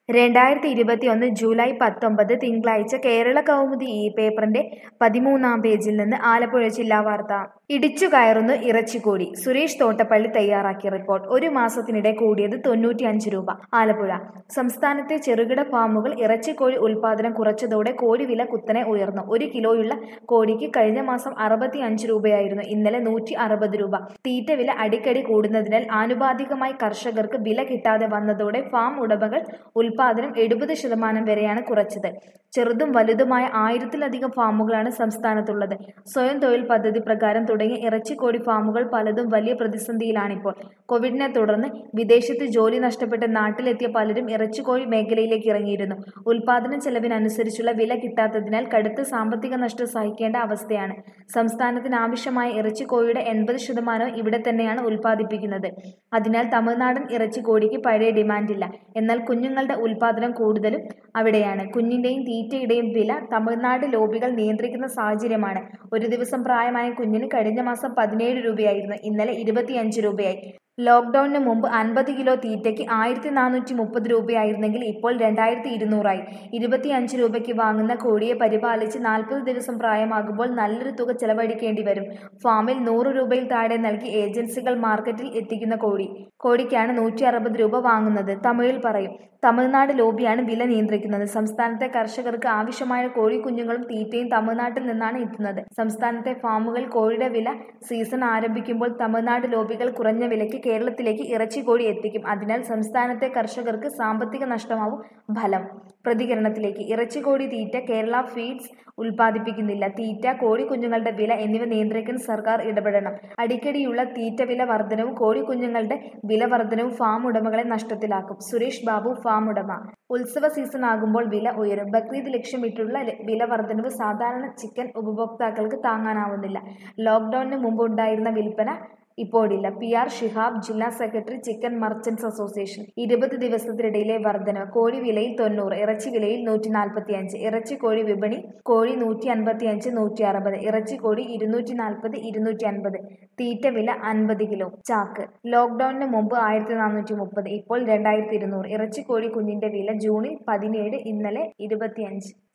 രണ്ടായിരത്തി ഇരുപത്തിയൊന്ന് ജൂലൈ പത്തൊമ്പത് തിങ്കളാഴ്ച കേരള കൗമുദി ഈ പേപ്പറിന്റെ പതിമൂന്നാം പേജിൽ നിന്ന് ആലപ്പുഴ ജില്ലാ വാർത്ത ഇടിച്ചു കയറുന്നു ഇറച്ചിക്കോടി സുരേഷ് തോട്ടപ്പള്ളി തയ്യാറാക്കിയ റിപ്പോർട്ട് ഒരു മാസത്തിനിടെ കൂടിയത് തൊണ്ണൂറ്റിയഞ്ച് രൂപ ആലപ്പുഴ സംസ്ഥാനത്തെ ചെറുകിട ഫാമുകൾ ഇറച്ചിക്കോഴി ഉൽപാദനം കുറച്ചതോടെ കോഴി വില കുത്തനെ ഉയർന്നു ഒരു കിലോയുള്ള കോഴിക്ക് കഴിഞ്ഞ മാസം അറുപത്തി അഞ്ച് രൂപയായിരുന്നു ഇന്നലെ നൂറ്റി അറുപത് രൂപ തീറ്റ വില അടിക്കടി കൂടുന്നതിനാൽ ആനുപാതികമായി കർഷകർക്ക് വില കിട്ടാതെ വന്നതോടെ ഫാം ഉടമകൾ ഉൽപാദനം എഴുപത് ശതമാനം വരെയാണ് കുറച്ചത് ചെറുതും വലുതുമായ ആയിരത്തിലധികം ഫാമുകളാണ് സംസ്ഥാനത്തുള്ളത് സ്വയം തൊഴിൽ പദ്ധതി പ്രകാരം തുടങ്ങിയ ഇറച്ചിക്കോഴി ഫാമുകൾ പലതും വലിയ പ്രതിസന്ധിയിലാണിപ്പോൾ കോവിഡിനെ തുടർന്ന് വിദേശത്ത് ജോലി നഷ്ടപ്പെട്ട് നാട്ടിലെത്തിയ പലരും ഇറച്ചിക്കോഴി മേഖലയിലേക്ക് ഇറങ്ങിയിരുന്നു ഉൽപാദന ചെലവിനനുസരിച്ചുള്ള വില കിട്ടാത്തതിനാൽ കടുത്ത സാമ്പത്തിക നഷ്ടം സഹിക്കേണ്ട അവസ്ഥയാണ് സംസ്ഥാനത്തിന് ആവശ്യമായ ഇറച്ചിക്കോഴിയുടെ എൺപത് ശതമാനവും ഇവിടെ തന്നെയാണ് ഉൽപ്പാദിപ്പിക്കുന്നത് അതിനാൽ തമിഴ്നാടൻ ഇറച്ചിക്കോഴിക്ക് പഴയ ഡിമാൻഡില്ല എന്നാൽ കുഞ്ഞുങ്ങളുടെ ഉൽപാദനം കൂടുതലും അവിടെയാണ് കുഞ്ഞിന്റെയും തീറ്റയുടെയും വില തമിഴ്നാട് ലോബികൾ നിയന്ത്രിക്കുന്ന സാഹചര്യമാണ് ഒരു ദിവസം പ്രായമായ കുഞ്ഞിന് കഴിഞ്ഞ മാസം പതിനേഴ് രൂപയായിരുന്നു ഇന്നലെ ഇരുപത്തിയഞ്ച് രൂപയായി ലോക്ക്ഡൌണിന് മുമ്പ് അൻപത് കിലോ തീറ്റയ്ക്ക് ആയിരത്തി നാനൂറ്റി മുപ്പത് രൂപയായിരുന്നെങ്കിൽ ഇപ്പോൾ രണ്ടായിരത്തി ഇരുന്നൂറായി ഇരുപത്തിയഞ്ച് രൂപയ്ക്ക് വാങ്ങുന്ന കോഴിയെ പരിപാലിച്ച് നാൽപ്പത് ദിവസം പ്രായമാകുമ്പോൾ നല്ലൊരു തുക ചെലവഴിക്കേണ്ടി വരും ഫാമിൽ നൂറ് രൂപയിൽ താഴെ നൽകി ഏജൻസികൾ മാർക്കറ്റിൽ എത്തിക്കുന്ന കോഴി കോഴിക്കാണ് നൂറ്റി അറുപത് രൂപ വാങ്ങുന്നത് തമിഴിൽ പറയും തമിഴ്നാട് ലോബിയാണ് വില നിയന്ത്രിക്കുന്നത് സംസ്ഥാനത്തെ കർഷകർക്ക് ആവശ്യമായ കോഴി കുഞ്ഞുങ്ങളും തീറ്റയും തമിഴ്നാട്ടിൽ നിന്നാണ് എത്തുന്നത് സംസ്ഥാനത്തെ ഫാമുകൾ കോഴിയുടെ വില സീസൺ ആരംഭിക്കുമ്പോൾ തമിഴ്നാട് ലോബികൾ കുറഞ്ഞ വിലയ്ക്ക് കേരളത്തിലേക്ക് ഇറച്ചിക്കോഴി എത്തിക്കും അതിനാൽ സംസ്ഥാനത്തെ കർഷകർക്ക് സാമ്പത്തിക നഷ്ടമാവും ഫലം പ്രതികരണത്തിലേക്ക് ഇറച്ചിക്കോഴി തീറ്റ കേരള ഫീഡ്സ് ഉൽപ്പാദിപ്പിക്കുന്നില്ല തീറ്റ കോഴി കുഞ്ഞുങ്ങളുടെ വില എന്നിവ നിയന്ത്രിക്കാൻ സർക്കാർ ഇടപെടണം അടിക്കടിയുള്ള തീറ്റ വില വർധനവും കോഴി കുഞ്ഞുങ്ങളുടെ വില വർധനവും ഫാം ഉടമകളെ നഷ്ടത്തിലാക്കും സുരേഷ് ബാബു ഫാം ഉടമ ഉത്സവ സീസൺ ആകുമ്പോൾ വില ഉയരും ബക്രീദ് ലക്ഷ്യമിട്ടുള്ള വില വർധനവ് സാധാരണ ചിക്കൻ ഉപഭോക്താക്കൾക്ക് താങ്ങാനാവുന്നില്ല ലോക്ക്ഡൌണിന് മുമ്പ് ഉണ്ടായിരുന്ന വിൽപ്പന ഇപ്പോഴില്ല പി ആർ ഷിഹാബ് ജില്ലാ സെക്രട്ടറി ചിക്കൻ മർച്ചന്റ്സ് അസോസിയേഷൻ ഇരുപത് ദിവസത്തിനിടയിലെ വർധന കോഴി വിലയിൽ തൊണ്ണൂറ് ഇറച്ചി വിലയിൽ നൂറ്റി നാൽപ്പത്തി അഞ്ച് ഇറച്ചി കോഴി വിപണി കോഴി നൂറ്റി അൻപത്തി അഞ്ച് നൂറ്റി അറുപത് ഇറച്ചി കോഴി ഇരുന്നൂറ്റി നാൽപ്പത് ഇരുന്നൂറ്റി അൻപത് തീറ്റ വില അൻപത് കിലോ ചാക്ക് ലോക്ക്ഡൌണിന് മുമ്പ് ആയിരത്തി നാനൂറ്റി മുപ്പത് ഇപ്പോൾ രണ്ടായിരത്തി ഇരുന്നൂറ് ഇറച്ചി കോഴി കുഞ്ഞിന്റെ വില ജൂണിൽ പതിനേഴ് ഇന്നലെ ഇരുപത്തിയഞ്ച്